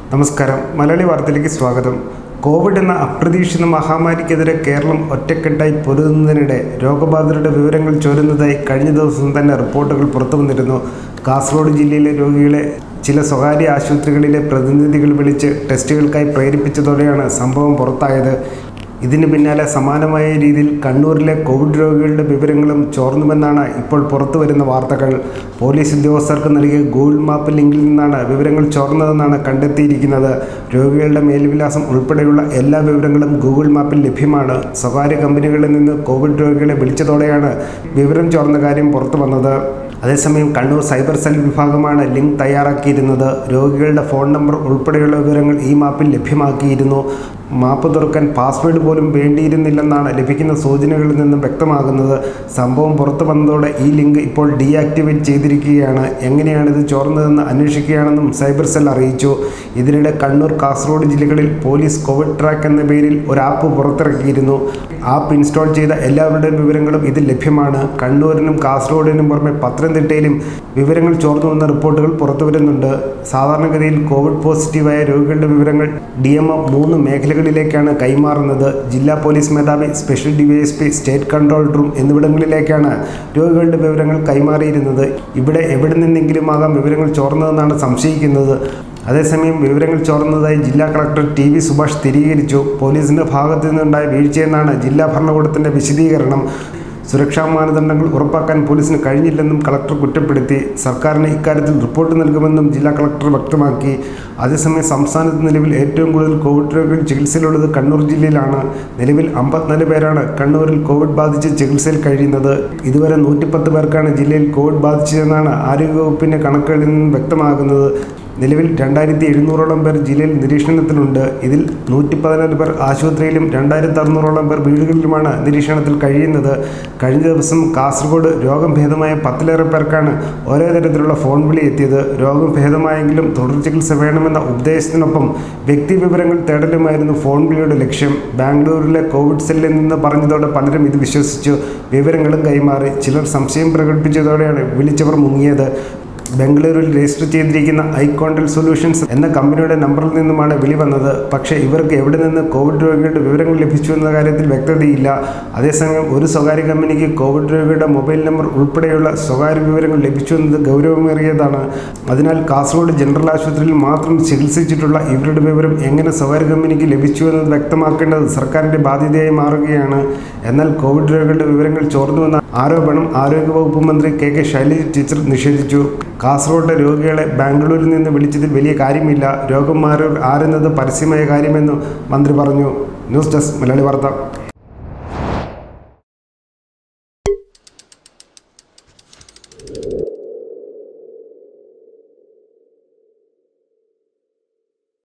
നമസ്കാരം മലയാളി വാർത്തയിലേക്ക് സ്വാഗതം കോവിഡ് എന്ന അപ്രതീക്ഷിത മഹാമാരിക്കെതിരെ കേരളം ഒറ്റക്കെട്ടായി പൊരുതുന്നതിനിടെ രോഗബാധിതരുടെ വിവരങ്ങൾ ചോരുന്നതായി കഴിഞ്ഞ ദിവസം തന്നെ റിപ്പോർട്ടുകൾ പുറത്തു വന്നിരുന്നു കാസർഗോഡ് ജില്ലയിലെ രോഗികളെ ചില സ്വകാര്യ ആശുപത്രികളിലെ പ്രതിനിധികൾ വിളിച്ച് ടെസ്റ്റുകൾക്കായി പ്രേരിപ്പിച്ചതോടെയാണ് സംഭവം പുറത്തായത് ഇതിന് പിന്നാലെ സമാനമായ രീതിയിൽ കണ്ണൂരിലെ കോവിഡ് രോഗികളുടെ വിവരങ്ങളും ചോർന്നുവെന്നാണ് ഇപ്പോൾ പുറത്തു വരുന്ന വാർത്തകൾ പോലീസ് ഉദ്യോഗസ്ഥർക്ക് നൽകിയ ഗൂഗിൾ മാപ്പ് ലിങ്കിൽ നിന്നാണ് വിവരങ്ങൾ ചോർന്നതെന്നാണ് കണ്ടെത്തിയിരിക്കുന്നത് രോഗികളുടെ മേൽവിലാസം ഉൾപ്പെടെയുള്ള എല്ലാ വിവരങ്ങളും ഗൂഗിൾ മാപ്പിൽ ലഭ്യമാണ് സ്വകാര്യ കമ്പനികളിൽ നിന്ന് കോവിഡ് രോഗികളെ വിളിച്ചതോടെയാണ് വിവരം ചോർന്ന കാര്യം പുറത്തു വന്നത് അതേസമയം കണ്ണൂർ സൈബർ സെൽ വിഭാഗമാണ് ലിങ്ക് തയ്യാറാക്കിയിരുന്നത് രോഗികളുടെ ഫോൺ നമ്പർ ഉൾപ്പെടെയുള്ള വിവരങ്ങൾ ഈ മാപ്പിൽ ലഭ്യമാക്കിയിരുന്നു മാപ്പ് തുറക്കാൻ പാസ്വേഡ് പോലും വേണ്ടിയിരുന്നില്ലെന്നാണ് ലഭിക്കുന്ന സൂചനകളിൽ നിന്നും വ്യക്തമാകുന്നത് സംഭവം പുറത്തു വന്നതോടെ ഈ ലിങ്ക് ഇപ്പോൾ ഡീആക്ടിവേറ്റ് ചെയ്തിരിക്കുകയാണ് എങ്ങനെയാണ് ഇത് ചോർന്നതെന്ന് അന്വേഷിക്കുകയാണെന്നും സൈബർ സെൽ അറിയിച്ചു ഇതിനിടെ കണ്ണൂർ കാസർഗോഡ് ജില്ലകളിൽ പോലീസ് കോവിഡ് ട്രാക്ക് എന്ന പേരിൽ ഒരു ആപ്പ് പുറത്തിറക്കിയിരുന്നു ആപ്പ് ഇൻസ്റ്റാൾ ചെയ്ത എല്ലാവരുടെയും വിവരങ്ങളും ഇതിൽ ലഭ്യമാണ് കണ്ണൂരിനും കാസർഗോഡിനും പുറമെ പത്തനംതിട്ടയിലും വിവരങ്ങൾ ചോർന്നുവെന്ന റിപ്പോർട്ടുകൾ പുറത്തുവരുന്നുണ്ട് സാധാരണഗതിയിൽ കോവിഡ് പോസിറ്റീവായ രോഗികളുടെ വിവരങ്ങൾ ഡി എം മൂന്ന് മേഖലകളിലേക്കാണ് കൈമാറുന്നത് ജില്ലാ പോലീസ് മേധാവി special DYSP state control room എന്നിവിടങ്ങളിലേക്കാണ് രോഗികളുടെ വിവരങ്ങൾ കൈമാറിയിരുന്നത് ഇവിടെ എവിടെ നിന്നെങ്കിലും ആകാം വിവരങ്ങൾ ചോർന്നതെന്നാണ് സംശയിക്കുന്നത് അതേസമയം വിവരങ്ങൾ ചോർന്നതായി ജില്ലാ കളക്ടർ ടി വി സുഭാഷ് സ്ഥിരീകരിച്ചു പോലീസിന്റെ ഭാഗത്തു നിന്നുണ്ടായ വീഴ്ചയെന്നാണ് ജില്ലാ ഭരണകൂടത്തിന്റെ വിശദീകരണം സുരക്ഷാ മാനദണ്ഡങ്ങൾ ഉറപ്പാക്കാൻ പോലീസിന് കഴിഞ്ഞില്ലെന്നും കളക്ടർ കുറ്റപ്പെടുത്തി സർക്കാരിന് ഇക്കാര്യത്തിൽ റിപ്പോർട്ട് നൽകുമെന്നും ജില്ലാ കളക്ടർ വ്യക്തമാക്കി അതേസമയം സംസ്ഥാനത്ത് നിലവിൽ ഏറ്റവും കൂടുതൽ കോവിഡ് രോഗികൾ ചികിത്സയിലുള്ളത് കണ്ണൂർ ജില്ലയിലാണ് നിലവിൽ അമ്പത്തിനാല് പേരാണ് കണ്ണൂരിൽ കോവിഡ് ബാധിച്ച് ചികിത്സയിൽ കഴിയുന്നത് ഇതുവരെ നൂറ്റിപ്പത്ത് പേർക്കാണ് ജില്ലയിൽ കോവിഡ് ബാധിച്ചതെന്നാണ് ആരോഗ്യവകുപ്പിന്റെ കണക്കുകളിൽ നിന്നും വ്യക്തമാകുന്നത് നിലവിൽ രണ്ടായിരത്തി എഴുന്നൂറോളം പേർ ജില്ലയിൽ നിരീക്ഷണത്തിലുണ്ട് ഇതിൽ നൂറ്റി പതിനാല് പേർ ആശുപത്രിയിലും രണ്ടായിരത്തി അറുന്നൂറോളം പേർ വീടുകളിലുമാണ് നിരീക്ഷണത്തിൽ കഴിയുന്നത് കഴിഞ്ഞ ദിവസം കാസർഗോഡ് രോഗം ഭേദമായ പത്തിലേറെ പേർക്കാണ് ഓരോ തരത്തിലുള്ള ഫോൺ വിളി എത്തിയത് രോഗം ഭേദമായെങ്കിലും തുടർ ചികിത്സ വേണമെന്ന ഉപദേശത്തിനൊപ്പം വ്യക്തിവിവരങ്ങൾ തേടലുമായിരുന്നു ഫോൺ വിളിയുടെ ലക്ഷ്യം ബാംഗ്ലൂരിലെ കോവിഡ് സെല്ലിൽ നിന്ന് പറഞ്ഞതോടെ പലരും ഇത് വിശ്വസിച്ചു വിവരങ്ങളും കൈമാറി ചിലർ സംശയം പ്രകടിപ്പിച്ചതോടെയാണ് വിളിച്ചവർ മുങ്ങിയത് ബംഗളൂരുവിൽ രജിസ്റ്റർ ചെയ്തിരിക്കുന്ന ഐക്കോണ്ടൽ സൊല്യൂഷൻസ് എന്ന കമ്പനിയുടെ നമ്പറിൽ നിന്നുമാണ് വിളി വന്നത് പക്ഷേ ഇവർക്ക് എവിടെ നിന്ന് കോവിഡ് രോഗികളുടെ വിവരങ്ങൾ ലഭിച്ചു എന്ന കാര്യത്തിൽ വ്യക്തതയില്ല അതേസമയം ഒരു സ്വകാര്യ കമ്പനിക്ക് കോവിഡ് രോഗിയുടെ മൊബൈൽ നമ്പർ ഉൾപ്പെടെയുള്ള സ്വകാര്യ വിവരങ്ങൾ ലഭിച്ചു എന്നത് ഗൗരവമേറിയതാണ് അതിനാൽ കാസർഗോഡ് ജനറൽ ആശുപത്രിയിൽ മാത്രം ചികിത്സിച്ചിട്ടുള്ള ഇവരുടെ വിവരം എങ്ങനെ സ്വകാര്യ കമ്പനിക്ക് ലഭിച്ചു എന്നത് വ്യക്തമാക്കേണ്ടത് സർക്കാരിൻ്റെ ബാധ്യതയായി മാറുകയാണ് എന്നാൽ കോവിഡ് രോഗികളുടെ വിവരങ്ങൾ ചോർന്നുവെന്ന ആരോപണം ആരോഗ്യവകുപ്പ് മന്ത്രി കെ കെ ശൈലജ ടീച്ചർ നിഷേധിച്ചു കാസർഗോഡ് രോഗികളെ ബാംഗ്ലൂരിൽ നിന്ന് വിളിച്ചതിൽ വലിയ കാര്യമില്ല രോഗം മാറിയവർ ആരെന്നത് പരസ്യമായ കാര്യമെന്നും മന്ത്രി പറഞ്ഞു ന്യൂസ് ഡെസ്ക് മലയാളി വാർത്ത